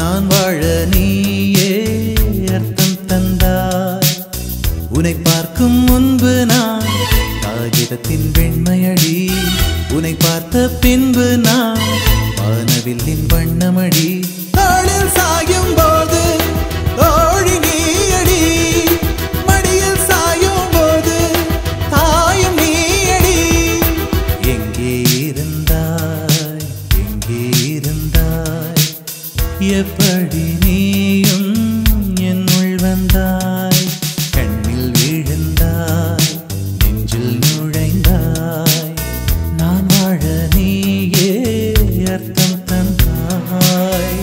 நான் வாழ நீயே அர்த்தம் தந்தாய் உன்னை பார்க்கும் முன்பு நான் காகிதத்தின் வெண்மையடி உன்னை பார்த்த பின்பு நான் வானவில்லின் வண்ணமடி நாளில் சாயும் போது தோழி நீயடி மடியில் சாயும் போது தாயும் நீயடி எங்கே இருந்தாய் எங்கே இருந்தாய் எப்படி நீயும் என்னுள் வந்தாய் கண்ணில் விழுந்தாய் நெஞ்சில் நுழைந்தாய் நான் வாழ நீயே அர்த்தம் தந்தாய்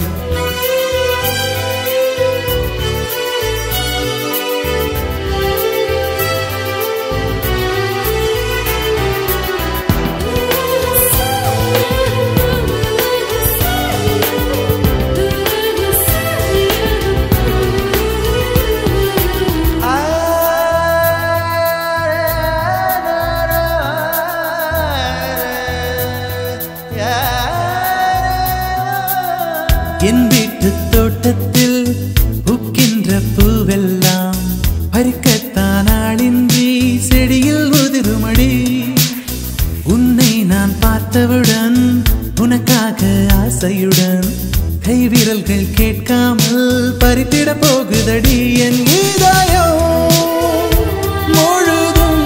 என் வீட்டு தோட்டத்தில் பூக்கின்ற பூவெல்லாம் பறிக்கத்தான் ஆளின்றி செடியில் உதிருமடி உன்னை நான் பார்த்தவுடன் உனக்காக ஆசையுடன் கைவிரல்கள் கேட்காமல் பறித்திட போகுதடி என் இதயம் முழுதும்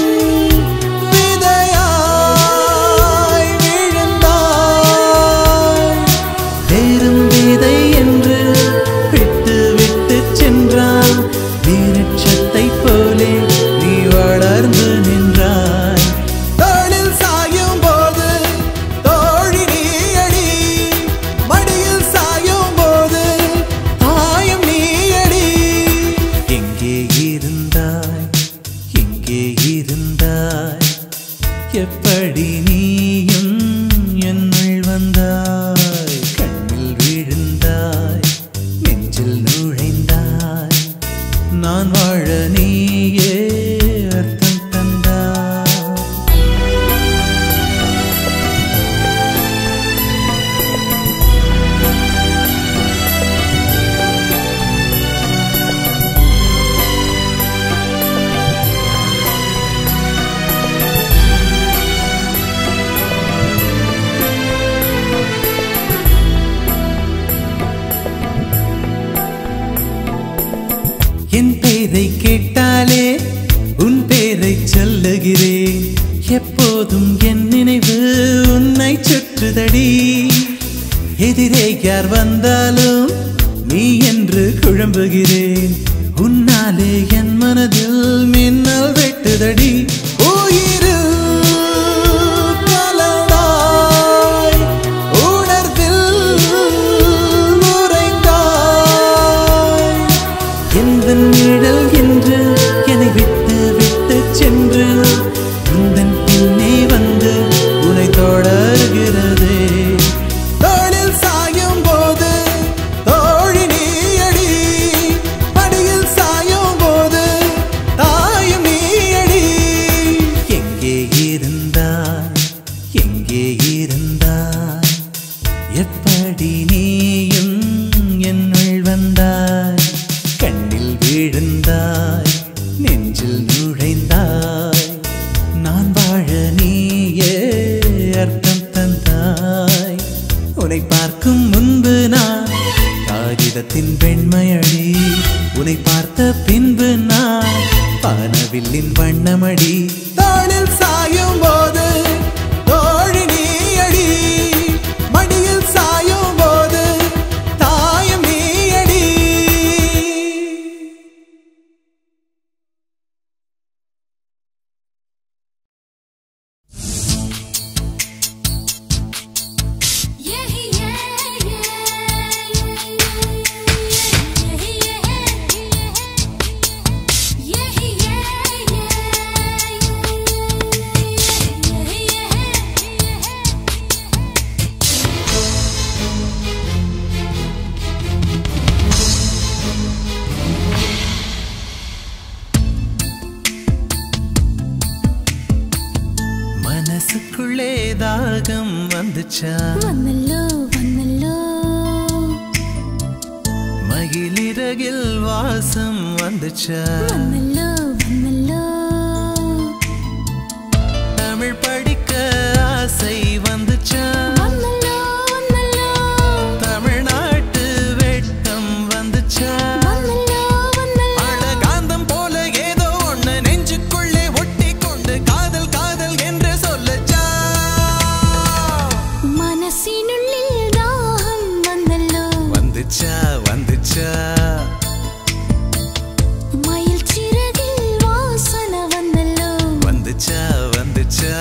விதையாய் விழுந்தாய் வேறும் விதை என்று விட்டு விட்டு சென்றான் வீரட்சத்தை போலே நீ வளர்ந்து நின்றாய் தோளில் சாயும் போது தோழி நீயடி மடியில் சாயும் போது தாயும் நீயடி எங்கே இருந்தாய் எங்கே இருந்தாய் எப்படி நீயும் என்னுள் வந்தாய் கண்ணில் விழுந்தாய் நெஞ்சில் நுழைந்தாய் நான் வாழ நீயே அர்த்தம் தந்தாய் என் பேரை கேட்டாலே உன் பேரை சொல்லுகிறேன் எப்போதும் என் நினைவு உன்னை சுற்றுதடி எதிரே யார் வந்தாலும் நீ என்று குழம்புகிறேன் உன்னாலே என் மனதில் மின்னல் வெட்டுதடி உயிரில் கலந்தாய் உணர்வில் உறைந்தாய் எந்த நிழல் என்று என்னை விட்டு விட்டு சென்று உந்தன் பின்னே வந்து உன்னை தொடர்கிறதே தோளில் சாயும் போது தோழி நீயடி மடியில் சாயும் போது தாயும் நீயடி எங்கே இருந்தாய் எங்கே இருந்தாய் எப்படி நீயும் என்னுள் வந்தாய் கண்ணில் விழுந்தாய் நெஞ்சில் நுழைந்தாய் நான் வாழ நீயே அர்த்தம் தந்தாய் உன்னை பார்க்கும் முன்பு நான் காகிதத்தின் வெண்மையடி உன்னை பார்த்த பின்பு நான் பானவில்லின் வண்ணமடி தாளில் சாயும் போது தோழி நீயடி மடியில் சாயும் போது தாயும் நீயடி மனசுக்குள்ளே தாகம் வந்துச்சா വന്നല്ലോ വന്നല്ലോ மகிழிறகில் வாசம் வந்துச்சா வந்தல்லோ வந்தல்லோ தமிழ் படிக்க ஆசை வந்துச்சா வந்தல்லோ வந்தல்லோ தமிழ்நாட்டு வெட்கம் வந்துச்சா வந்தல்லோ வந்தல்லோ அழகாந்தம் போல ஏதோ ஒண்ணு நெஞ்சுக்குள்ளே ஒட்டி கொண்டு காதல் காதல் என்று சொல்லச்சா மனசினுள்ளில் தாகம் வந்தல்லோ வந்துச்சா வந்துச்சா மயில் சிறகில் வாசனை வந்தல்லோ வந்துச்சா வந்துச்சா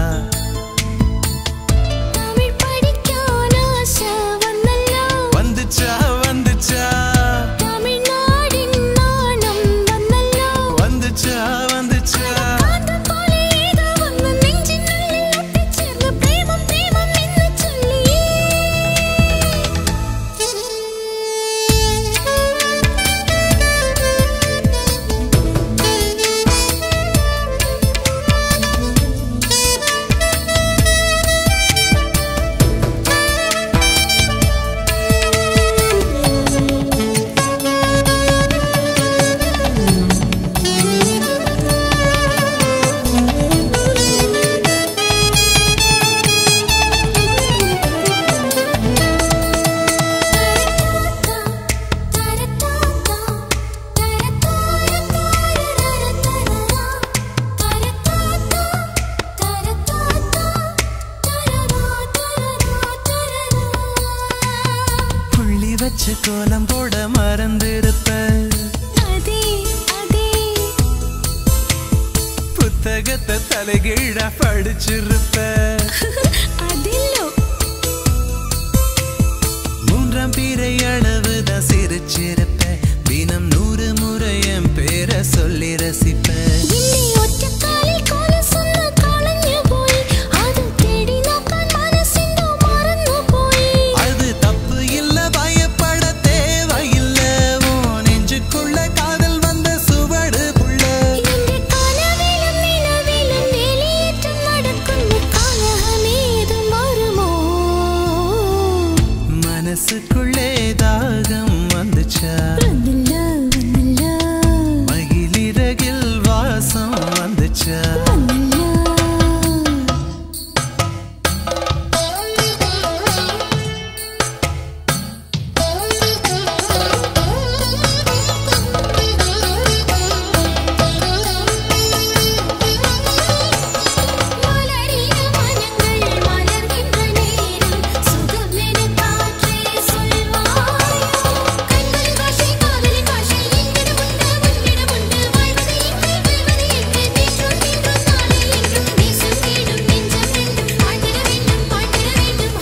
தமிழ் படிக்கான ஆசை வந்தல்லோ வந்துச்சா வந்துச்சா தமிழ்நாடின் நாணம் வந்தல்லோ வந்துச்சா வந்துச்சா காந்தம் போல ஏதோ ஒன்று நெஞ்சினுள்ளில் ஒட்டிச் சேர்ந்து பிரேமம் பிரேமம் என்று சொல்லியே புள்ளி வச்ச கோலம் போட மறந்திருப்ப புத்தகத்தை தலைகீழ படிச்சிருப்ப மூன்றாம் பிறை அளவுதான் சிரிச்சிருப்ப தினம் நூறு முறை என் பேரை சொல்லி ரசிப்ப அது தப்பு இல்ல பயப்பட தேவையில்ல உன் நெஞ்சுக்குள்ள காதல் வந்த சுவடு புள்ள மனசுக்குள்ளே தாகம் வந்துச்சா மகிழிறகில் வாசம் வந்துச்சா மலரிய மனங்கள் மலர்கின்ற நேரம் சுகம் என காற்றே சொல்வாயோ கண்களின் பாஷை காதலின் பாஷை என்னிடம் உண்டு உன்னிடம் உண்டு வாழ்வது எங்கே வெல்வது எங்கே நேற்றும் இன்றும் நாளை என்றும் நேசம் தேடும் நெஞ்சம் ரெண்டும் வாழ்ந்திட வேண்டும் வாழ்ந்திட வேண்டும்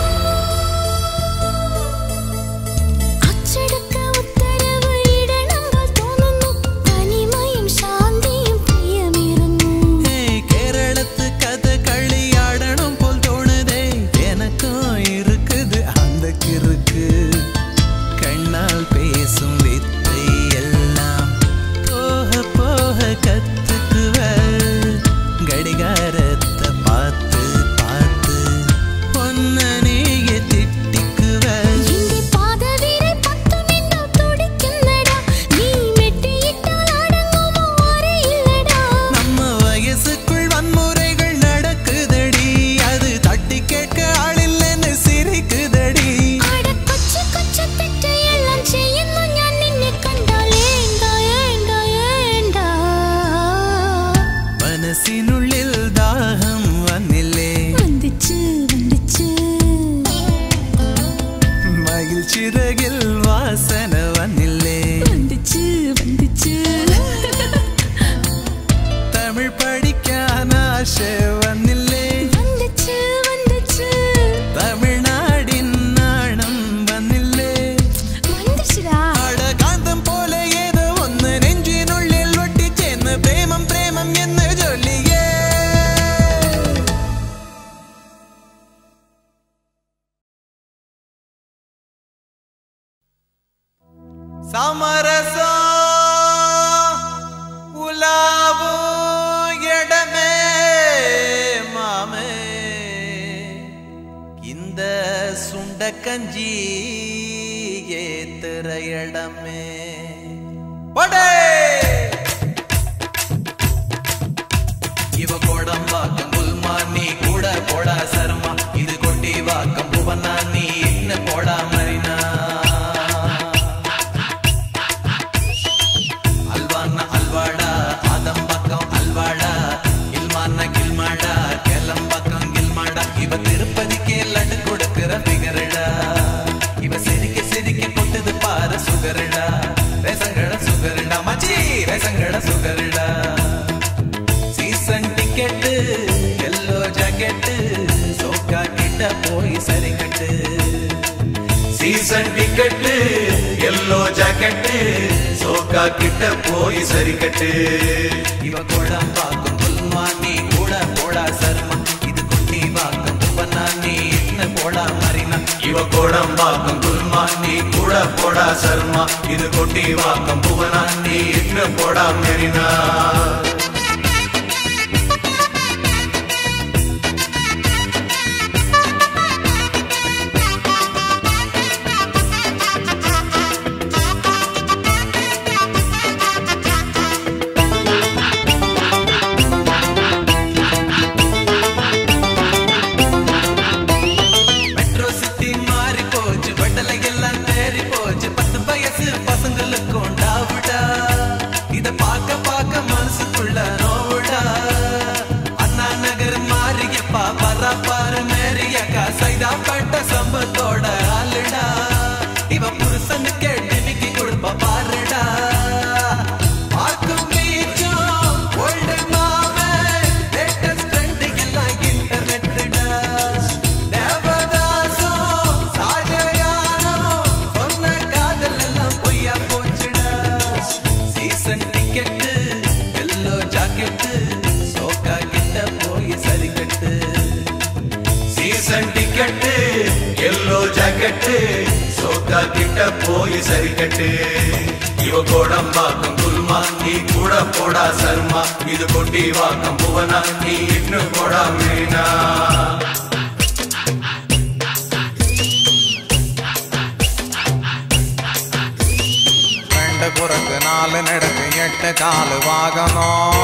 அச்செடுக்க உத்தரவு இடனங்கள் தோணுന്നു தனிமையும் சாந்தியும் பிரியமிருந்தும் ஏய், கேரளத்து கதை களியாடணும் போல் தோணுதே எனக்கும் இருக்குது அந்த கிறுக்கு கண்ணால் பேசும் வித்தை எல்லாம் போக போக கத்துக்குவ கடிகாரத்தை பார்த்து பார்த்து பொன்ன நீயே திட்டிக்குவ இந்த பாதவீரல் பத்தும் என்றால் துடிக்குன்னடா நீ மெட்டியிட்டால் அடங்குமோ அறையில்லடா நம்ம வயசுக்குள் வன்முறைகள் நடக்குதடி அது தட்டி கேட்க ஆளில்லைன்னு சிரிக்குதடி അട കൊച്ചു കൊച്ചു തെറ്റെല്ലാം ചെയ്യുന്നു ഞാൻ നിന്നെ കണ്ടാൽ ഏണ്ട ഏണ്ട ഏണ്ട മനസ്സിനുള്ളിൽ ദാഹം വന്നില്ലേ വന്നിച്ച് വന്നിച്ച് മയിൽ ചിറകിൽ വാസന വന്നില്ലേ വന്നിച്ച് വന്നിച്ച് തമിഴ് പഠിക്കാൻ ആശ വന്നില്ലേ വന്നിച്ച് വന്നിച്ച് തമിഴ്നാടിൻ നാണം വന്നില്ലേ വന്നിച്ചിടാ അടകാന്തം പോലെ ഏതോ ഒന്ന് നെഞ്ചിനുള്ളിൽ ഒട്ടിച്ചേർന്ന് പ്രേമം പ്രേമം എന്ന് ചൊല്ലിയേ സമരസം ഉലാവൂ இடமே மாமே இந்த சுண்ட கஞ்சி ஏத்த ஏத்துற இடமே போடே இவ கோடம் வாக்கம் புல்மா நீ கூட போடா சர்மா இது கொட்டி வாக்கம் புவனா நீ என்ன போடா மரினா அல்வான்னா அல்வாடா ஆதம் பக்கம் அல்வாடா இல்மான்னா கில்மாடா கேலம் பக்கம் கில்மாடா இவ திருப்பதிக்கே லட்டு கொடுக்கிற பிகரடா இவ சிரிக்க சிரிக்க கொட்டது பாரு சுகரடா ரேசங்கட சுகரடா மச்சி ரேசங்கட சுகரடா சீசன் டிக்கெட்டு எல்லோ ஜாக்கெட்டு சோக்கா கிட்ட போய் சரி கட்டு சீசன் டிக்கெட்டு எல்லோ ஜாக்கெட்டு சோக்கா கிட்ட போய் சரி கட்டு இவ கூட பார்க்கும் புல்மா நீ கூட போடா சர்மா இது குட்டி வாக்கம் புவனா நீ என்ன போடா மரினா இவ கோடம் வாக்கம் குல்மா நீ கூட போடா சர்மா இது கொட்டி வாக்கம் புவனா நீ இன்னும் போடா மெரினா மெட்ரோ சிட்டி மாறி போச்சு வட்டலை எல்லாம் தேறி போச்சு பத்து வயசு பசங்களுக்கும் டாவுடா இத பார்க்க பார்க்க மனசுக்குள்ள நோவுடா அண்ணா நகர் மாறியப்பா பரா பாரு மேரியக்கா சைதாப்பட்ட சம்பத்தோட ஆளுடா இவ புருஷனுக்கு டிமிக்கி கொடுப்பா பாருடா பார்க்கும் பீச்சும் ஓல்டு மாமன் லேட்டஸ்ட் ட்ரெண்ட் எல்லாம் இன்டர்நெட்டுடா தேவதாசும் ஷாஜகானும் சொன்ன காதல் எல்லாம் பொய்யா போச்சுடா சீசன் டிக்கெட்டு எல்லோ ஜாக்கெட்டு சோக்கா கிட்ட போய் சரி கட்டு சீசன் டிக்கெட்டு எல்லோ ஜாக்கெட்டு சோக்கா கிட்ட போய் சரி கட்டு இவ கோடம் வாக்கம் குல்மா நீ கூட போடா சர்மா இது கொட்டி வாக்கம் புவனா நீ இன்னும் போடா மெரினா ரெண்டு குறுக்கு நாலு நெடுக்கு எட்டு காலு வாகனம்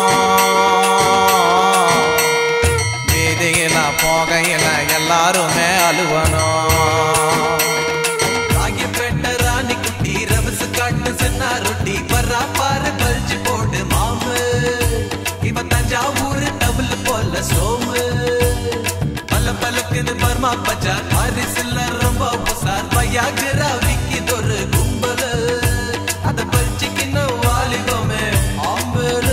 வீதியில போகையில எல்லாருமே அழுவணும் ராகிப்பேட்டை ராணி குட்டி ரவசு காட்டு சென்னா ரொட்டி பர்றா பாரு பல்ஜி போடு மாமு இவ தஞ்சாவூர் டபுள் போல சோமு பல பலக்குது பர்மா பச்சா பாரிசில்ல ரொம்ப உசார் பையாகிரா விக்கிதொரு கும்பலு அத பல்ச்சிக்கின்னு வாலிபமே ஆம்பலு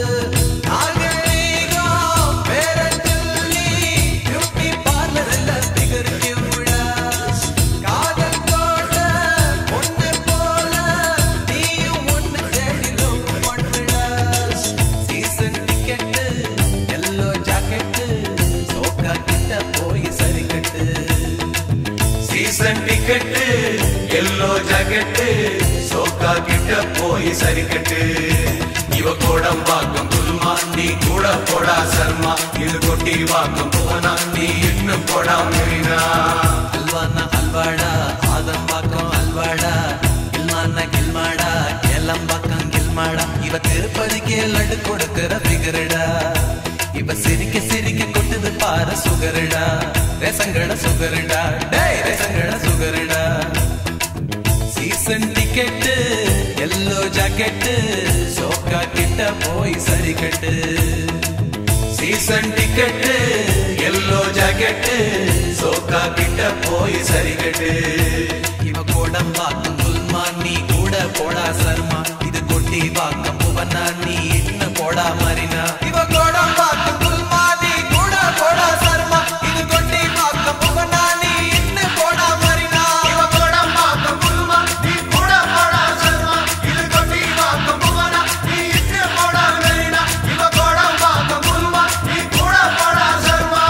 நாகரீகம் பேர சொல்லி பியூட்டி பார்லர் எல்லாம் திகருக்கு விழா காதல் கோட்ட பொண்ணு போல நீயும் ஒண்ணு தேடிலும் பொண்ணுடா சீசன் டிக்கெட்டு எல்லோ ஜாக்கெட்டு சோக்கா கிட்ட போய் சரி கட்டு சீசன் டிக்கெட்டு எல்லோ ஜாக்கெட்டு சோக்கா கிட்ட போய் சரி கட்டு இவ கோடம் வாக்கம் குல்மா நீ கூட போடா சர்மா இது கொட்டி வாக்கம் புவனா நீ இன்னும் போடா மெரினா அல்வானா அல்வாடா ஆதம் பாக்கம் அல்வாடா கில்மானா கில்மாடா கேலம் பாக்கம் கில்மாடா இவ திருப்பதிக்கே லட்டு கொடுக்கிற பிகரடா இவ சிரிக்க சிரிக்க கொட்டுது பாரு சுகரடா ரேசங்கட சுகரடா டேய் ரேசங்கட சுகரடா சீசன் டிக்கெட்டு எல்லோ ஜாக்கெட்டு சோக்கா கிட்ட போய் சரி கட்டு சீசன் டிக்கெட்டு எல்லோ ஜாக்கெட்டு சோக்கா கிட்ட போய் சரி கட்டு இவ கோடம் வாக்கம் குல்மா நீ கூட போடா சர்மா இது கொட்டி வாக்கம் புவனா நீ என்ன போடா மரினா இவ கோடம் வாக்கம் குல்மா நீ கூட போடா சர்மா இது கொட்டி வாக்கம் புவனா நீ என்ன போடா மரினா இவ கோடம் வாக்கம் குல்மா நீ கூட போடா சர்மா இது கொட்டி வாக்கம் புவனா நீ இன்னும் போடா மெரினா இவ கோடம் வாக்கம் குல்மா நீ கூட போடா சர்மா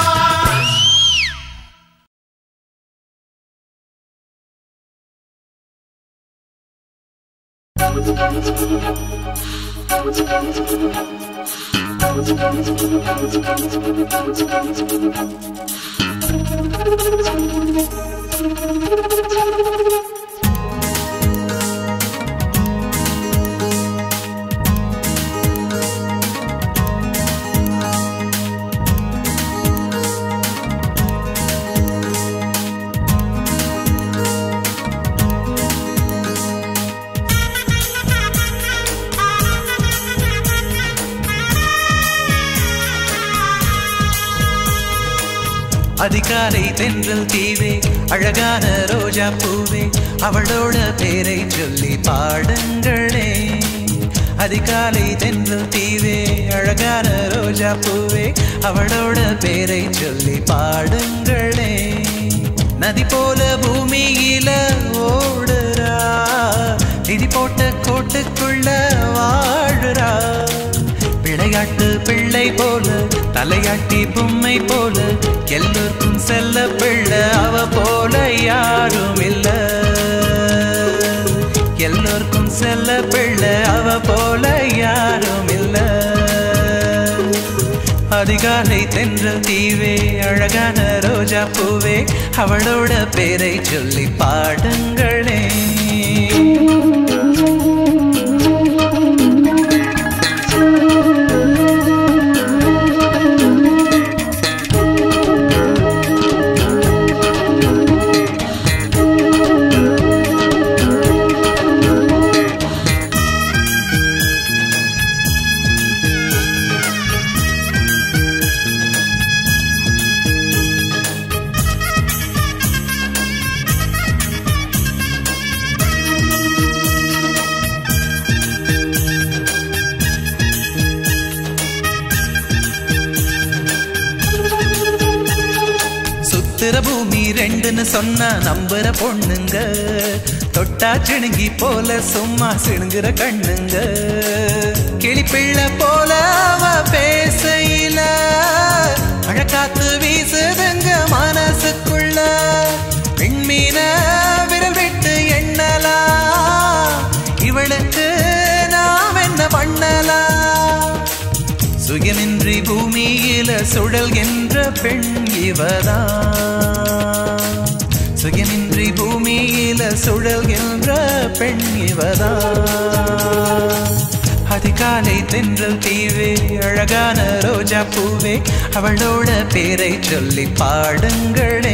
Thank you. அதிகாலை தென்றல் தீவே அழகான ரோஜா பூவே அவளோட பேரை சொல்லி பாடுங்களே அதிகாலை தென்றல் தீவே அழகான ரோஜா பூவே அவளோட பேரை சொல்லி பாடுங்களே நதி போல பூமியில ஓடுறா திதி போட்ட கோட்டுக்குள்ள வாழுறா விளையாட்டு பிள்ளை போல தலையாட்டி பொம்மை போல எல்லோருக்கும் செல்ல பிள்ளை அவ போல யாரும் இல்ல எல்லோருக்கும் செல்ல பிள்ளை அவ போல யாரும் இல்ல அதிகாலை தென்றல் தீவே அழகான ரோஜா பூவே அவளோட பேரை சொல்லி பாடுங்களே சுத்துற பூமி ரெண்டுன்னு சொன்னா நம்புற பொண்ணுங்க தொட்டா சிணுங்கி போல சும்மா சிணுங்குற கண்ணுங்க கிளிப்பிள்ளை போல அவ பேசையில அழகாத்து வீசுதுங்க மனசுக்குள்ள விண்மீன விரல் விட்டு எண்ணலாம் இவளுக்கு நாம் என்ன பண்ணலாம் சுயமின்றி பூமியில சுழல் என்ற பெண் இவதான் சுயமின்றி பூமியில சுழல் என்ற பெண் இவதான் அதிகாலை தென்றல் தீவே அழகான ரோஜா பூவே அவளோட பேரை சொல்லி பாடுங்களே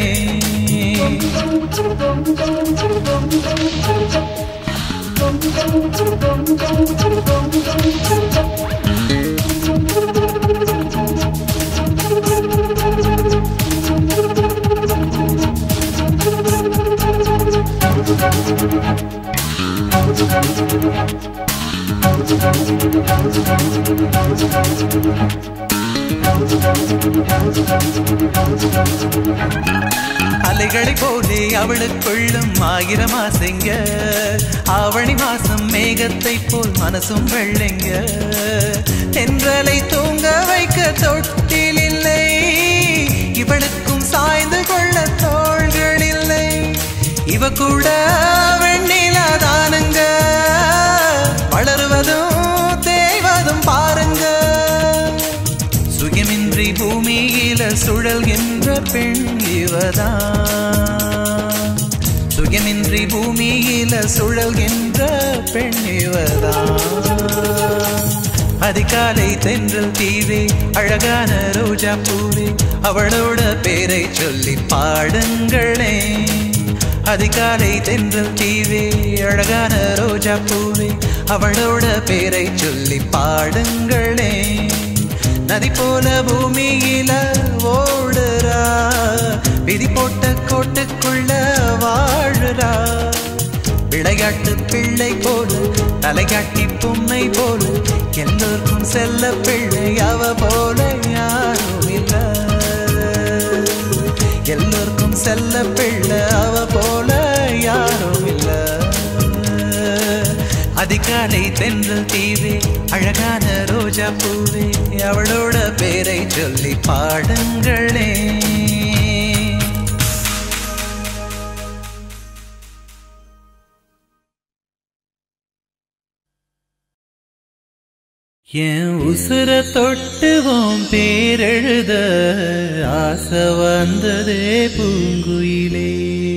அலைகளை போலே அவளுக்குள்ளும் ஆயிரம் ஆசைங்க ஆவணி மாசம் மேகத்தை போல் மனசும் வெள்ளைங்க தென்றலை தூங்க வைக்க தொட்டில் இல்லை இவளுக்கும் சாய்ந்து கொள்ள தோள்கள் இல்லை இவ கூட வெண்ணிலாதானுங்க வளருவதும் தேய்வதும் பாருங்க சுயமின்றி பூமியில சுழல் என்ற பெண் இவதான் சுயமின்றி பூமியில சுழல் என்ற பெண் இவதான் அதிகாலை தென்றல் தீவே அழகான ரோஜா பூவே அவளோட பேரை சொல்லி பாடுங்களே அதிகாலை தென்றல் தீவே அழகான ரோஜா பூவே அவளோட பேரை சொல்லி பாடுங்களே நதி போல பூமியில ஓடுறா விதி போட்ட கோட்டுக்குள்ள வாழுறா விளையாட்டு பிள்ளை போல தலைகாட்டி பொம்மை போல எல்லோருக்கும் செல்ல பிள்ளை அவ போல யாரும் இல்ல எல்லோருக்கும் செல்ல பிள்ளை அவ போல யாரும் இல்ல அதிகாலை தென்றல் தீவே அழகான ரோஜா பூவே அவளோட பேரை சொல்லி பாடுங்களே என் உசுர தொட்டுவோம் பேரெழுத ஆசை வந்ததே பூங்குயிலே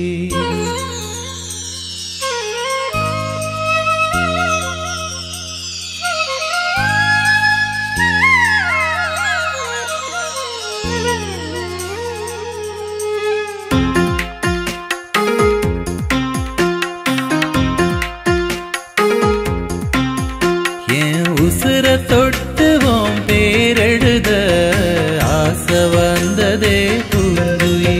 என் உசுர தொட்டுவோம் பேரெழுத ஆசை வந்ததே பூங்குயிலே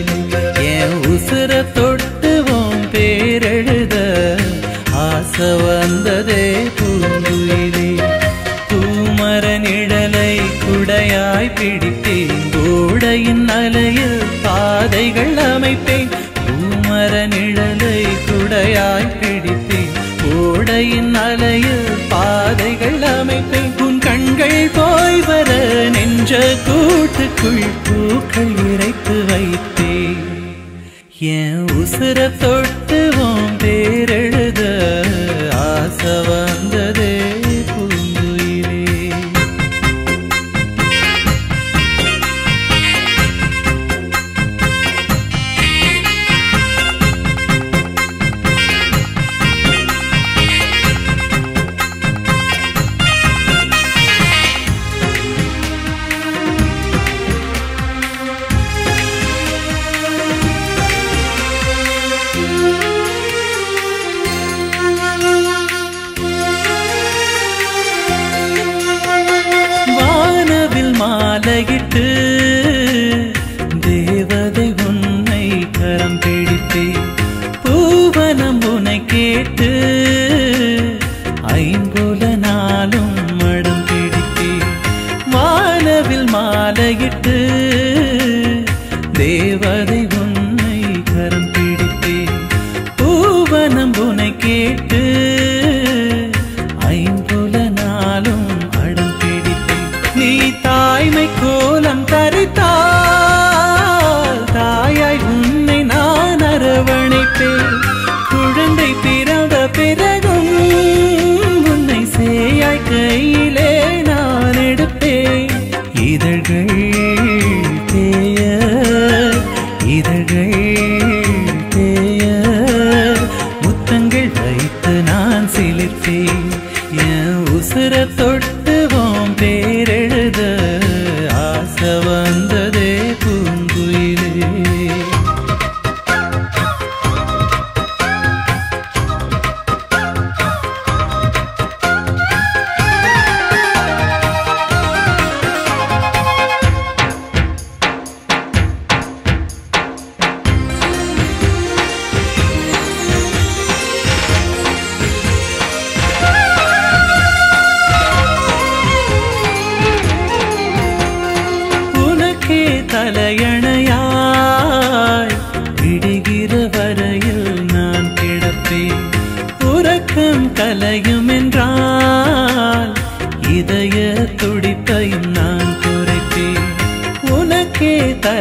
குடையாய் பிடித்தேன் ஓடையின் அலையில் பாதைகள் அமைப்பேன் உன் கண்கள் போய் வர நெஞ்ச கூட்டுக்குள் பூக்கள் இறைத்து வைத்தேன் என் உசுர தொட்டு உன் பேரெழுத ஆசை வந்ததே பூங்குயிலே வானவில் மாலையிட்டு தேவதை உன்னை கரம் பிடித்தே பூவனம் உன்னை கேட்டு ஐம்புல நாளும் மடம் பிடித்தே வானவில் மாலையிட்டு தேவதை உன்னை கரம் பிடித்தே பூவனம் உன்னை கேட்டு ஐம்புல நாளும் அடம் பிடித்தேன் நீ தாய்மை கோலம் தரித்தால் தாயாய் உன்னை நான் அரவணைப்பேன் குழந்தை பிறந்த பிறகும் உன்னை சேயாய் கையிலே நான் எடுப்பேன் இதழ்கள் தேய இதழ்கள் தேய முத்தங்கள் வைத்து நான் சிலிர்த்தேன் என் உசுர தொட்டு உன் பேரெழுத ஆசை வந்ததே பூங்குயிலே உனக்கே தலையணையாய் விடுகிற வரையில் நான் கிடப்பேன் உறக்கம் கலையும் என்றால் இதய துடிப்பையும் நான் குறைப்பேன் உனக்கே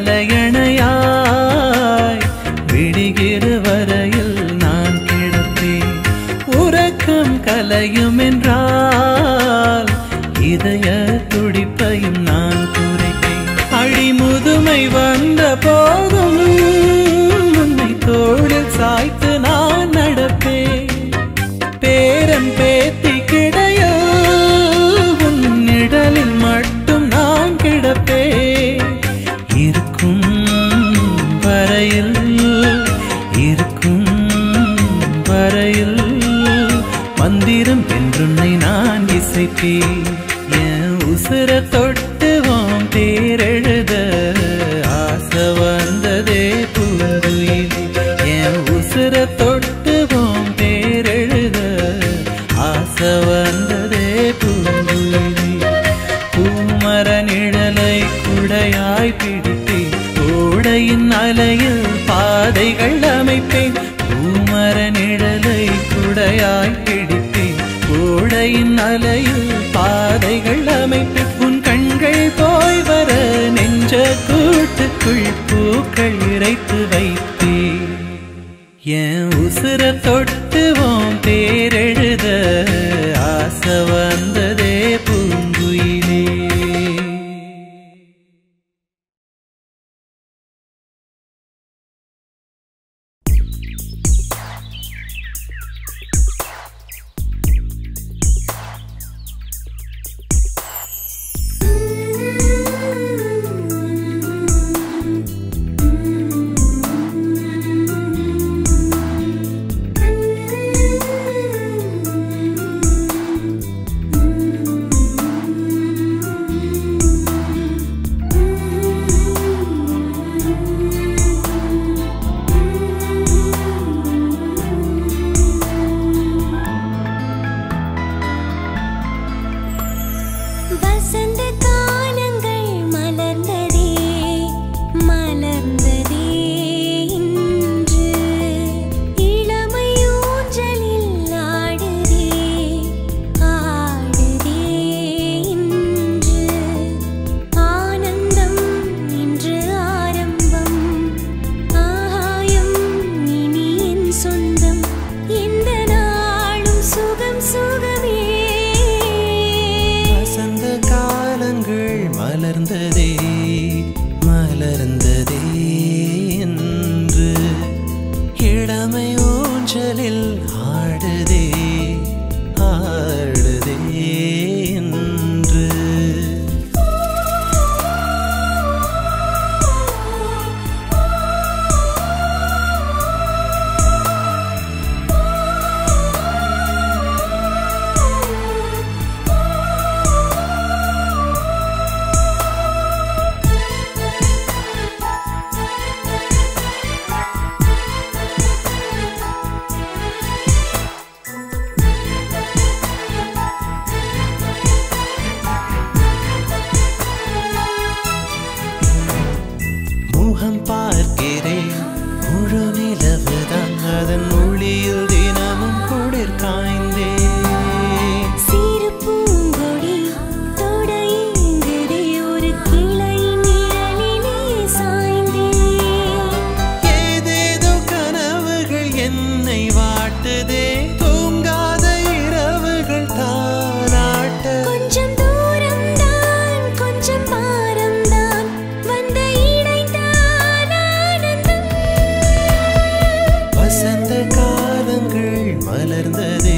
தலையணையாய் விடுகிற வரையில் நான் கிடப்பேன் உறக்கம் கலையும் என்றால் இதய துடிப்பையும் நான் குறைப்பேன் அடிமுதுமை வந்த போதும் உன்னை தோளில் சாய்த்து நான் நடப்பேன் பேரன் பேத்தி கிடைய உன் நிழலில் மட்டும் நான் கிடப்பேன் இருக்கும் வரையில் இருக்கும் வரையில் மந்திரம் என்றுன்னை நான் இசைப்பேன் என் உசுர தொட்டு உன் பேரெழுத ஆசை வந்ததே பூங்குயிலே என் உசுர தொட்டு உன் பேரெழுத ஆசை வந்ததே பூங்குயிலே பூமர நிழலை குடையாய் பிடித்தேன் ஓடையின் அலையில் பாதைகள் அமைப்பேன் பூமர நிழலை குடையாய் பிடித்தேன் ஓடையின் அலையில் பாதைகள் அமைப்பேன் உன் கண்கள் போய் வர நெஞ்ச கூட்டுக்குள் பூக்கள் இறைத்து வைத்தேன் என் உசுர தொட்டு உன் பேரெழுத ஆசை வந்ததே பூங்குயிலே Thank ஆடுதே ஆடுதே என்று முகம் பார்க்கிறேன் முழு நிலவுதான் அதன் ஒளியில் தினமும் குளிர் காய்ந்தேன் சிறு பூங்கொடி தொடையேங்குதே ஒரு கிளை நிழலிலே சாய்ந்தேன் ஏதேதோ கனவுகள் என்னை வாட்டுதே தூங்காத இரவுகள் தானாட்ட கொஞ்சம் தூரம்தான் கொஞ்சம் பாரம்தான் வந்த இடைத்தான் ஆனந்தம் வசந்த காலங்கள் மலர்ந்ததே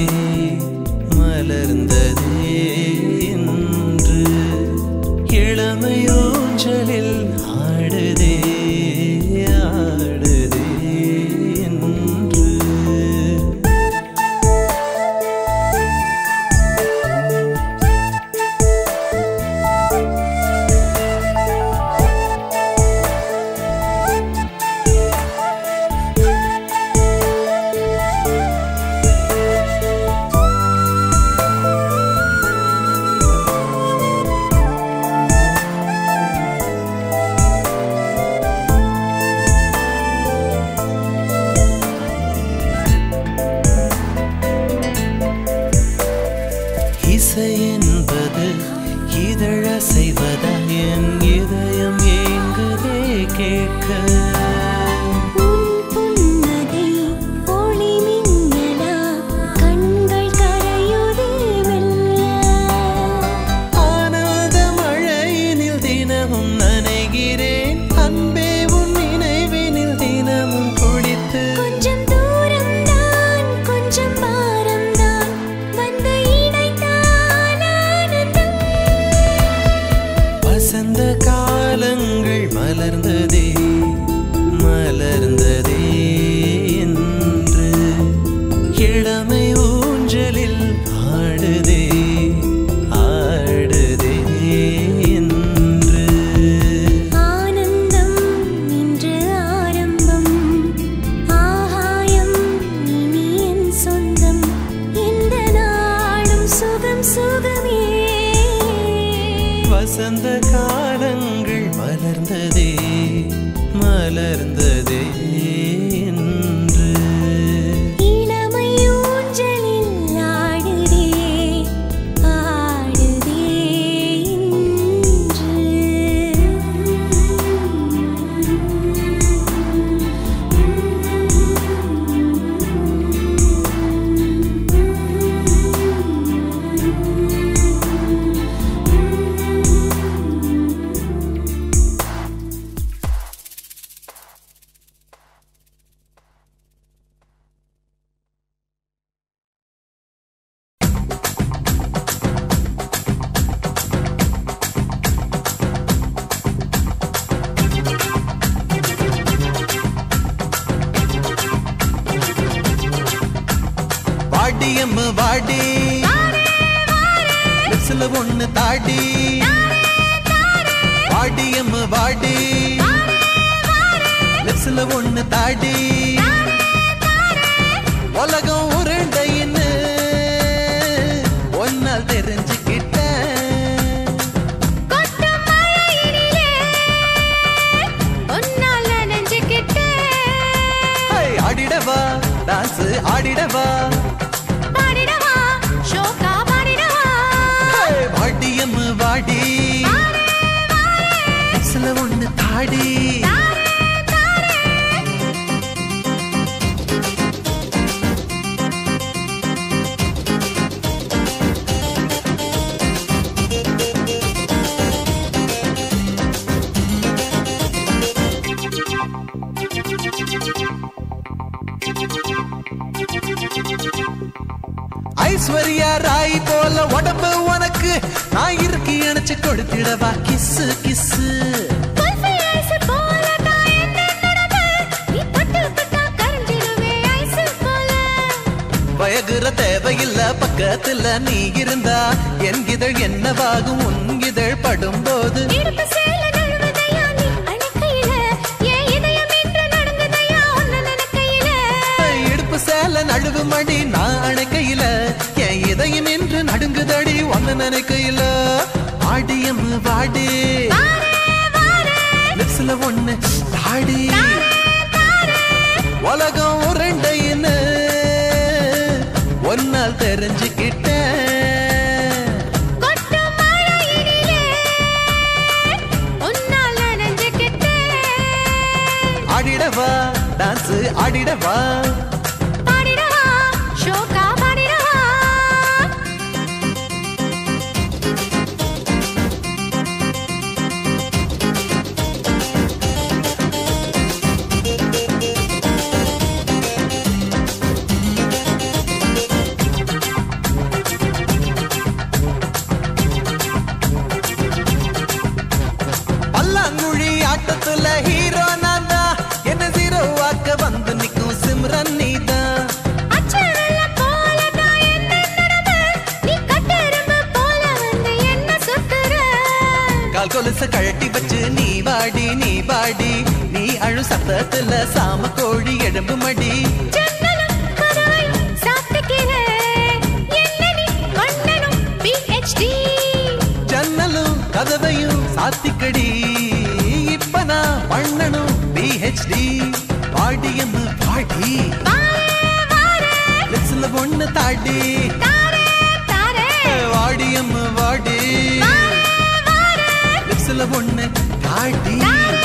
மலர்ந்ததே என்று இளமையோஞ்சலில் ஆடுதே ஆடுதே என்று இசை என்பது இதழ செய்வதா என் இதயம் ஏங்குதே கேட்க உன் புன்னகை ஒளி மின்னலா கண்கள் கரையுதே மெல்ல ஆனந்த மழையினில் தினமும் நனைகிறேன் அன்பே உன் நினைவினில் தினமும் குளித்து கொஞ்சம் தூரம்தான் கொஞ்சம் பாரம்தான் வந்த இடைத்தான் ஆனந்தம் வசந்த காலங்கள் மலர்ந்ததே மலர்ந்ததே என்று இளமை ஊஞ்சலில் ஆடுதே ஆடுதே என்று ஆனந்தம் இன்று ஆரம்பம் ஆகாயம் இனி என் சொந்தம் இந்த நாளும் சுகம் சுகமே வசந்த காலங்கள் மலர்ந்ததே மலர்ந்ததே என்று இளமை ஊஞ்சலில் ஆடுதே ஆடுதே வாடியம்ம வாடி லிப்ஸ்ல ஒண்ணு தாடி வாடியம்ம வாடி லிப்ஸ்ல ஒண்ணு தாடி உலகம் உருண்டைன்னு ஒன்னால் தெரிஞ்சுக்கிட்டேன் கொட்டும் மழையினிலே உன்னால் நனைஞ்சுக்கிட்டேன். ஹை, ஆடிடவா டான்ஸ் ஆடிடவா பாடிடவா, ஷோக்கா பாடிடவா. ஹை, வாடியம்ம வாடி லிப்ஸ்ல ஒண்ணு தாடி Thank you. ஐஸ்வர்யா ராய் போல உடம்பு உனக்கு நான் இருக்கு இணைச்சு கொடுத்திடவா கிஸ்ஸு கிஸ்ஸு குல்ஃபி ஐஸ் போல தான் என்ன நடந்து நீ தொட்டு தொட்டா கரைஞ்சிடுவே ஐஸ் போல வயகுற தேவையில்ல பக்கத்துல நீ இருந்தா என் இதழ் என்னவாகும் உன் இதழ் படும்போது இடுப்பு சேல நழுவுதையா நீ அணைக்கையில என் இதயம் என்று நடங்குதையா உன்னை நினைக்கையில இடுப்பு சேல நழுவு மடி நான் அணைக்கையில என் இதயம் என்று நடுங்குதடி ஒன்னு நினைக்கையில ஆடியம் வாடி லிப்ஸ்ல ஒண்ணு தாடி உலகம் உருண்டைன்னு ஒன்னால் தெரிஞ்சுக்கிட்டேன் கொட்டு மழையினிலே உன்னால் நனைஞ்சுக்கிட்டேன் ஆடிடவா டான்ஸ் ஆடிடவா பாடிடவா ஷோக்கா பாடிடவா பல்லாங்குழி ஆட்டத்துல ஹீரோ நான் தான் என்ன ஜீரோ வாக்க வந்து நிக்கும் சிம்ரன் நீதான் அச்சரல்ல போல தான் என்ன நடந்து நீ கட்டெரும்பு போல வந்து என்ன சுத்துற கால் கொலுச கழட்டி வச்சு நீ வாடி நீ பாடி நீ அழு சத்தத்துல சாம கோழி எலும்பு மடி ஜன்னலும் கதவையும் சாத்திக்கிறேன் என்ன நீ மன்னனும் PhD ஜன்னலும் கதவையும் சாத்திக்கடி இப்ப நான் பண்ணணும் பிஹெச்டி பாடியன்னு பாடி லிப்ஸ்ல ஒண்ணு தாடி தாரே தாரே வாடியம் வாடி லிப்ஸ்ல ஒண்ணு தாடி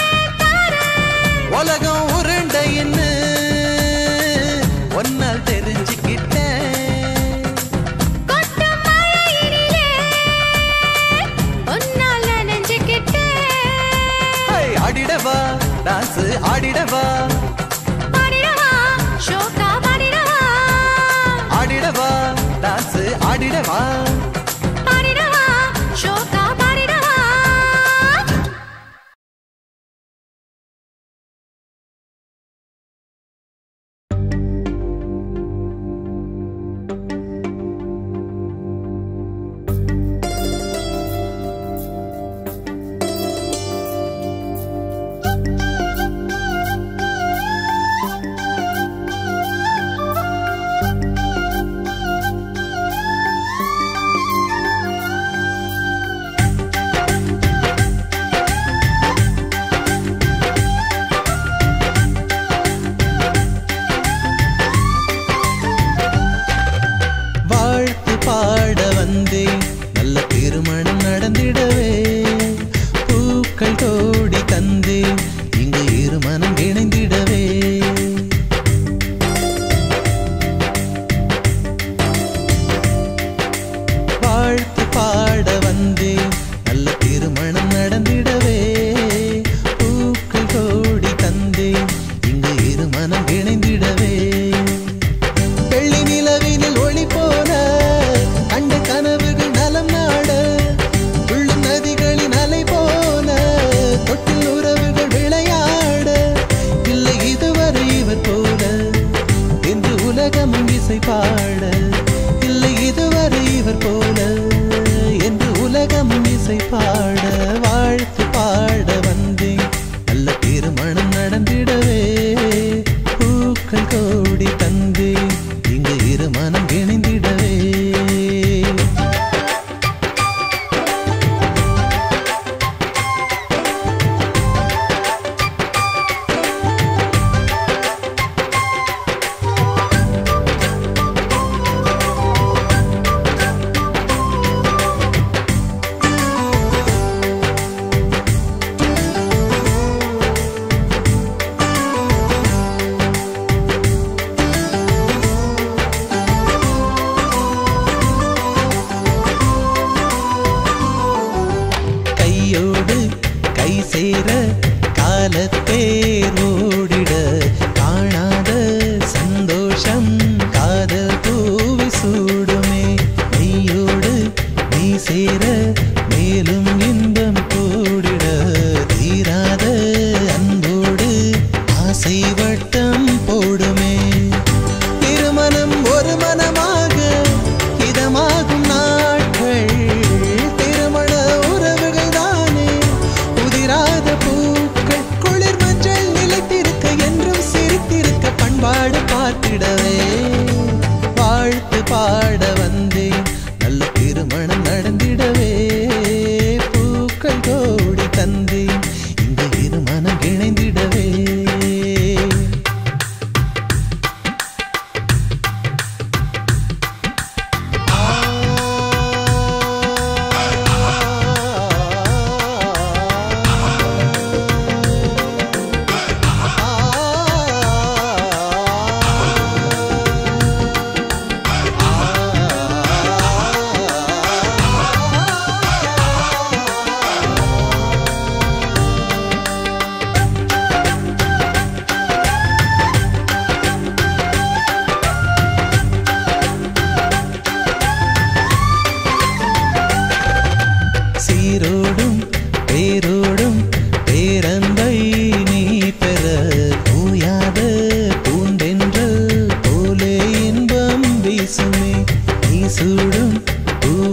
உலகம் உருண்டைன்னு ஒன்னால் தெரிஞ்சுக்கிட்டேன் கொட்டு மழையினிலே உன்னால் நனைஞ்சுக்கிட்டேன் ஹை, ஆடிடவா டான்ஸ் ஆடிடவா பாடிடவா ஷோக்கா பாடிடவா ஆடிடவா டான்ஸ் ஆடிடவா பாடிடவா ஷோக்கா பாடிடவா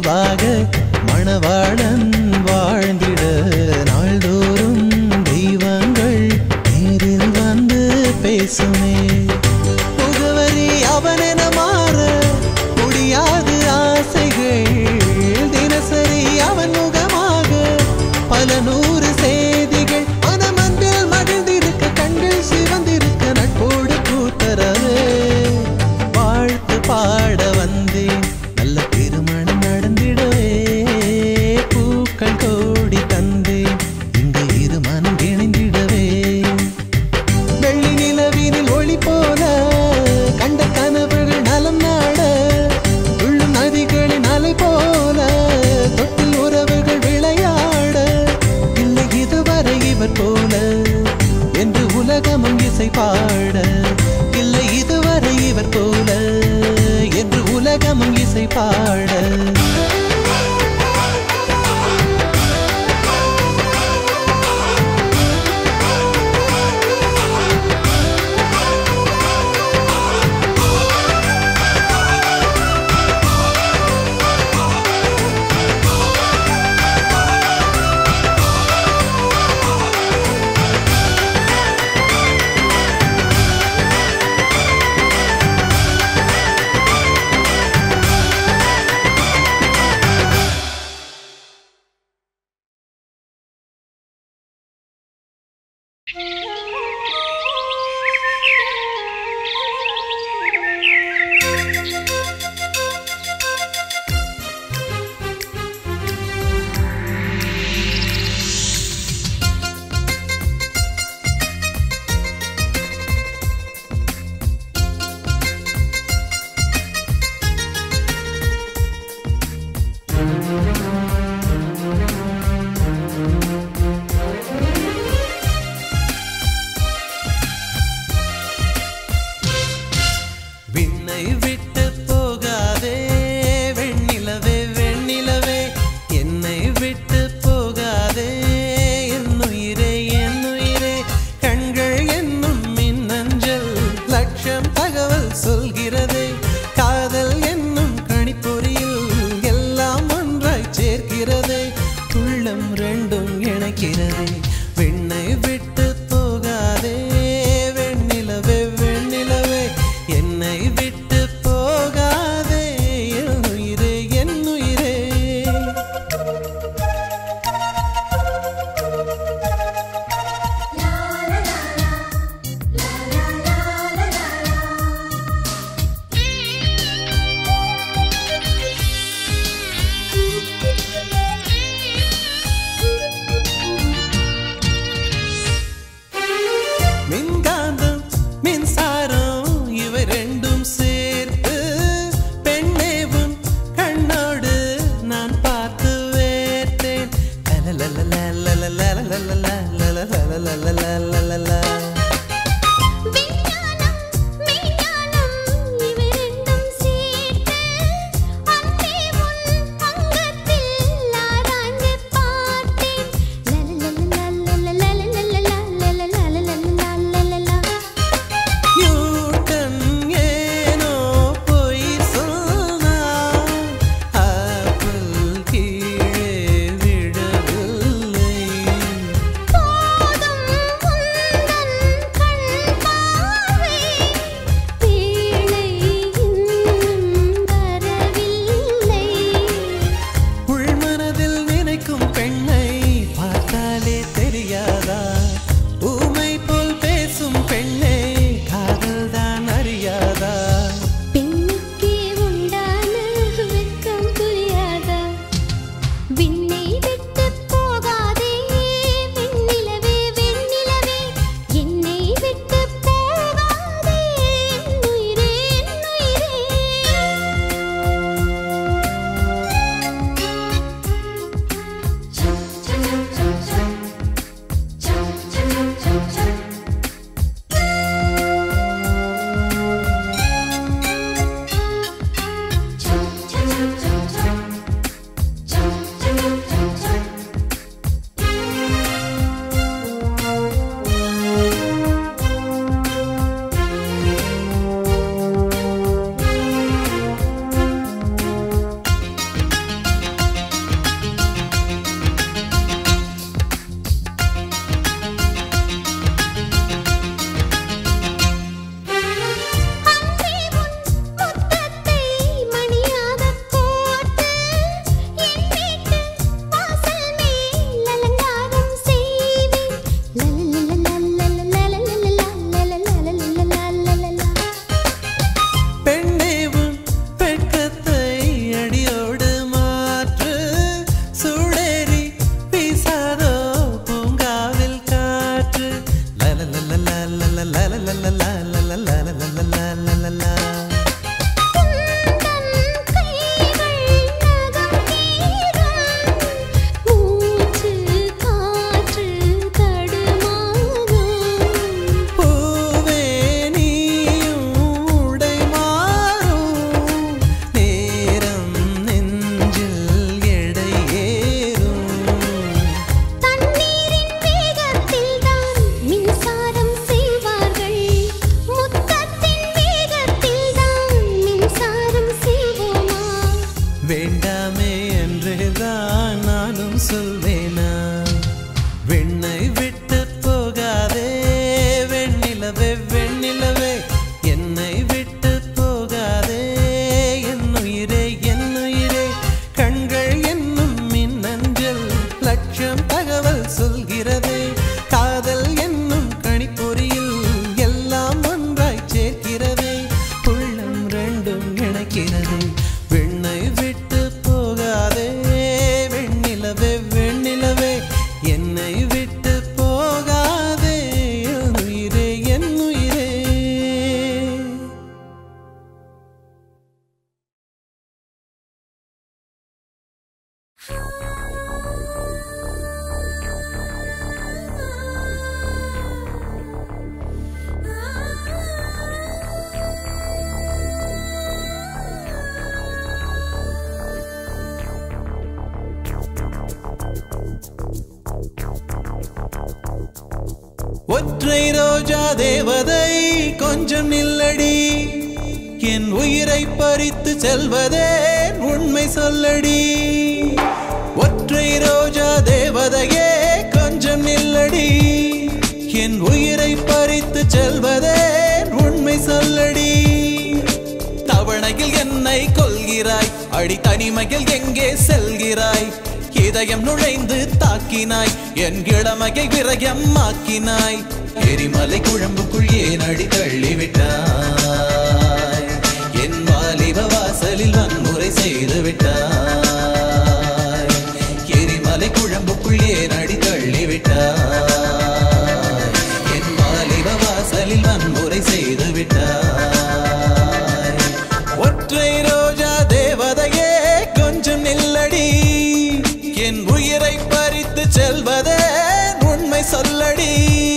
மகிழ்வாக மணவாளன் வாழ்ந்திட நாள்தோறும் தெய்வங்கள் நேரில் வந்து பேசுமே முகவரி அவனென மாற முடியாது ஆசைகள் தினசரி அவன் முகமாக பல நூறு செய்திகள் மனமன்றில் மகிழ்ந்திருக்க கண்கள் சிவந்திருக்க நட்போடு கூத்தரவே வாழ்த்து பாட வந்தேன் நல்ல திருமணம் நடந்திடவே வேண்டாமே என்றுதான் நானும் சொல்வேனா வெண்ணை விட்டு போகாதே வெண்ணிலவே வெண்ணிலவே என்னை விட்டு போகாதே என்னுயிரே என்னுயிரே கண்கள் என்னும் மின்னஞ்சல் லட்சம் தகவல் சொல்கிறதே காதல் என்னும் கணிப்பொறியில் எல்லாம் ஒன்றாய் சேர்க்கிறதே உள்ளம் ரெண்டும் இணைக்கிறது வெண்ணை விட்டு போகாதே வெண்ணிலவே வெண்ணிலவே என்னை விட்டு போகாதே என் உயிரே என் உயிரே ஒற்றை ரோஜா தேவதை கொஞ்சம் நில்லடி என் உயிரை பறித்து செல்வதே உண்மை சொல்லடி ஒற்றை ரோஜா தேவதையே கொஞ்சம் நில்லடி என் உயிரை பறித்து செல்வதே உண்மை சொல்லடி தவணையில் என்னை கொள்கிறாய் அடி தனிமையில் எங்கே செல்கிறாய் இதயம் நுழைந்து தாக்கினாய் என் இளமையை விரயம் ஆக்கினாய் எரிமலை குழம்புக்குள் ஏன் அடி தள்ளிவிட்டாய் என் வாலிப வாசலில் வன்முறை செய்து விட்டாய் எரிமலை குழம்புக்குள் ஏன் அடி தள்ளிவிட்டாய் என் வாலிப வாசலில் வன்முறை செய்து விட்டாய் ஒற்றை ரோஜா தேவதையே கொஞ்சம் நில்லடி என் உயிரை பறித்து செல்வதே உண்மை சொல்லடி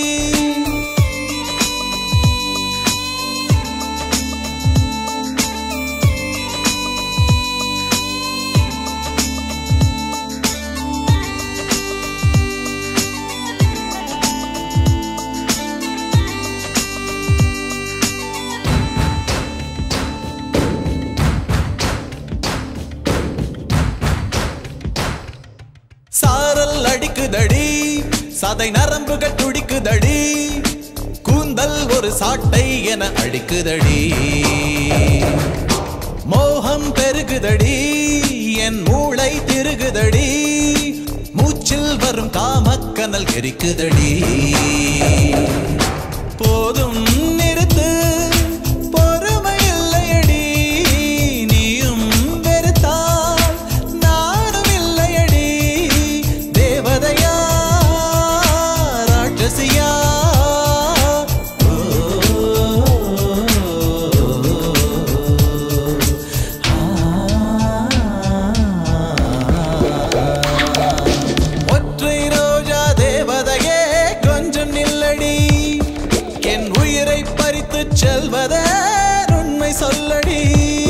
சாரல் அடிக்குதடி சதை நரம்புகள் துடிக்குதடி கூந்தல் ஒரு சாட்டை என அடிக்குதடி மோகம் பெருகுதடி என் மூளை திருகுதடி மூச்சில் வரும் காமக்கனல் எரிக்குதடி போதும் நிறுத்து பொறுமை இல்லையடி நீயும் வெறுத்தால் நானும் இல்லையடி தேவதையா ராட்சசியா ஒற்றை ரோஜா தேவதையே கொஞ்சம் நில்லடி என் உயிரை பறித்து செல்வதே உண்மை சொல்லடி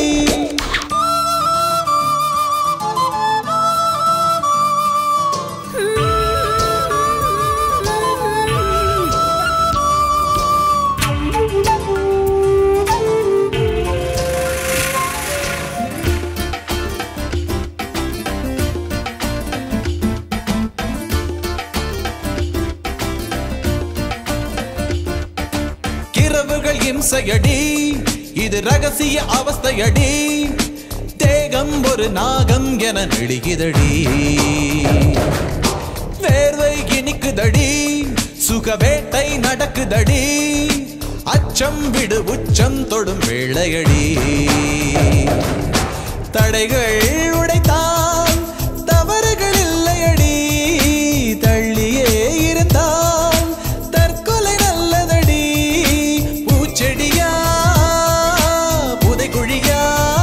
கிரவுகள் இம்சையடி இது ரகசிய அவஸ்தையடி தேகம் ஒரு நாகம் என நெழுகிதடி வேர்வை இனிக்குதடி சுகவேட்டை நடக்குதடி அச்சம் விடு உச்சம் தொடும் வேளையடி தடைகள் உடைத்தால் தவறுகள் இல்லையடி தள்ளியே இருந்தால் தற்கொலை நல்லதடி பூச்செடியா புதைக்குழியா